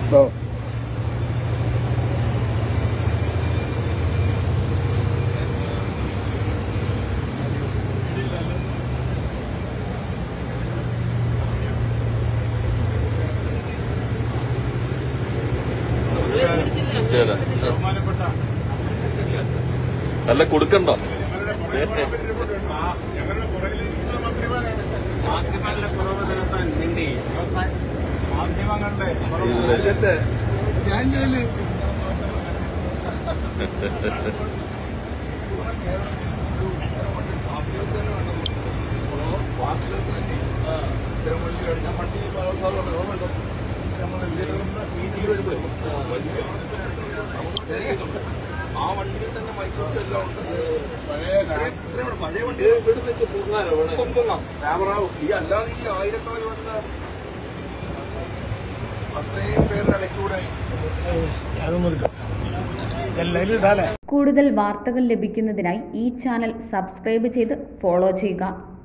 ഓ അല്ല കൊടുക്കണ്ടോ മാധ്യമങ്ങളുടെ കുറവ് നിരത്താൻ വേണ്ടി മാധ്യമങ്ങളുടെ കുറവ് രാജ്യത്തെ ഞാൻ ജയിലിൽ ആ വണ്ടിയിൽ തന്നെ മൈസൂർ എല്ലാം ഉണ്ട് പഴയ പഴയ വണ്ടി പൊങ്ങാം ക്യാമറാവും ഈ അല്ലാതെ ഈ ആയിരക്കണക്കിന് വന്ന അത്രയും പേരുടെ ഇടയ്ക്കൂടെ അതൊന്നും എടുക്കാം എല്ലാവരും ഇടാലേ കൂടുതൽ വാർത്തകൾ ലഭിക്കുന്നതിനായി ഈ ചാനൽ സബ്സ്ക്രൈബ് ചെയ്ത് ഫോളോ ചെയ്യുക